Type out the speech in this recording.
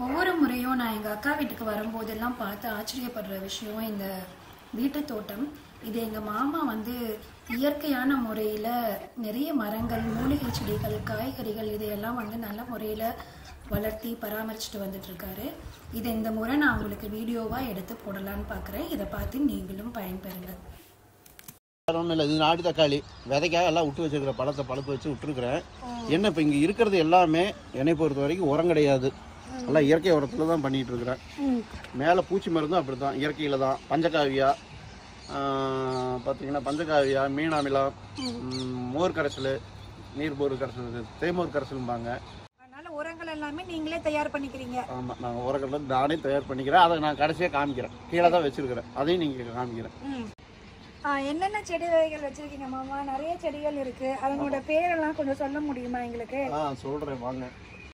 ஒவ்வொரு முறையும் நான் எங்கள் அக்கா வீட்டுக்கு வரும்போதெல்லாம் பார்த்து ஆச்சரியப்படுற விஷயம் இந்த வீட்டு தோட்டம் இது எங்கள் மாமா வந்து இயற்கையான முறையில் நிறைய மரங்கள் மூலிகை செடிகள் காய்கறிகள் இதையெல்லாம் வந்து நல்ல முறையில் வளர்த்தி பராமரிச்சுட்டு வந்துட்டு இருக்காரு இதை இந்த முறை நான் உங்களுக்கு வீடியோவாக எடுத்து போடலான்னு பார்க்குறேன் இதை பார்த்து நீங்களும் பயன்பெறுங்க வேற ஒன்றும் இல்லை இது நாட்டு தக்காளி விதைக்காக எல்லாம் விட்டு வச்சிருக்கிற பழத்தை பழுப்பு வச்சு விட்டுருக்குறேன் என்ன இப்போ இங்கே இருக்கிறது எல்லாமே என்னை பொறுத்த வரைக்கும் உரம் கிடையாது எல்லாம் இயற்கை உரத்தில் தான் பண்ணிட்டு இருக்கிறேன் மேலே பூச்சி மருந்தும் அப்படி தான் இயற்கையில் தான் பஞ்சகாவியா ஆஹ், பார்த்தீங்கன்னா பஞ்சகாவியா மீனாமிலம் ம், மோர் கரைசல் நீர் மோர் கரைசல் தேமோர் கரைசலும்பாங்க அதனால உரங்கள் எல்லாமே நீங்களே தயார் பண்ணிக்கிறீங்க ஆமாம் நான் உரங்கள் வந்து நானே தயார் பண்ணிக்கிறேன் அதை நான் கடைசியாக காமிக்கிறேன் கீழே தான் வச்சிருக்கிறேன் அதையும் நீங்கள் காமிக்கிறேன் ம். ஆ, என்னென்ன செடி வகைகள் வச்சிருக்கீங்க மாமா நிறைய செடிகள் இருக்கு அதனோட பேரெல்லாம் கொஞ்சம் சொல்ல முடியுமா எங்களுக்கு ஆ சொல்கிறேன் வாங்க